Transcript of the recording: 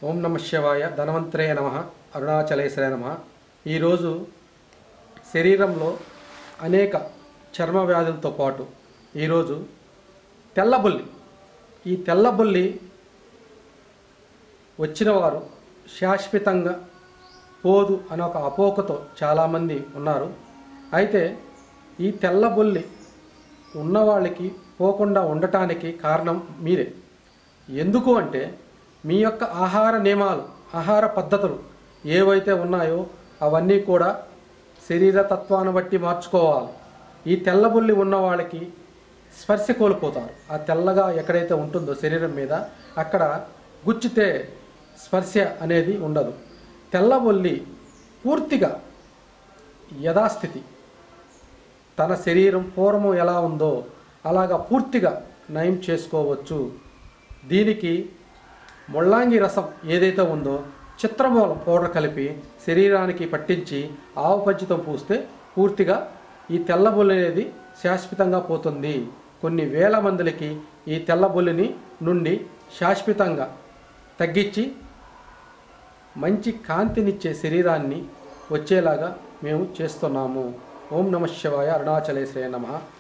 ఓం నమ శివాయ ధనవంతరే నమ అరుణాచలేశ్వర నమ ఈరోజు శరీరంలో అనేక చర్మ వ్యాధులతో పాటు ఈరోజు తెల్లబొల్లి ఈ తెల్లబొల్లి వచ్చిన వారు శాశ్వతంగా పోదు అనే ఒక అపోకతో చాలామంది ఉన్నారు అయితే ఈ తెల్లబొల్లి ఉన్నవాళ్ళకి పోకుండా ఉండటానికి కారణం మీరే ఎందుకు అంటే మీ యొక్క ఆహార నియమాలు ఆహార పద్ధతులు ఏవైతే ఉన్నాయో అవన్నీ కూడా శరీర తత్వాన్ని బట్టి మార్చుకోవాలి ఈ తెల్లబుల్లి ఉన్న వాళ్ళకి స్పర్శ కోల్పోతారు ఆ తెల్లగా ఎక్కడైతే ఉంటుందో శరీరం మీద అక్కడ గుచ్చితే స్పర్శ అనేది ఉండదు తెల్లబొల్లి పూర్తిగా యథాస్థితి తన శరీరం పూర్వము ఎలా ఉందో అలాగా పూర్తిగా నయం చేసుకోవచ్చు దీనికి ముళ్ళాంగి రసం ఏదైతే ఉందో చిత్రమూలం పౌడర్ కలిపి శరీరానికి పట్టించి ఆవు పంచితం పూస్తే పూర్తిగా ఈ తెల్లబొల్లి అనేది శాశ్వతంగా పోతుంది కొన్ని వేల మందికి ఈ తెల్లబొల్లిని నుండి శాశ్వతంగా తగ్గించి మంచి కాంతినిచ్చే శరీరాన్ని వచ్చేలాగా మేము చేస్తున్నాము ఓం నమ శివాయ అరుణాచలేశ్వర నమ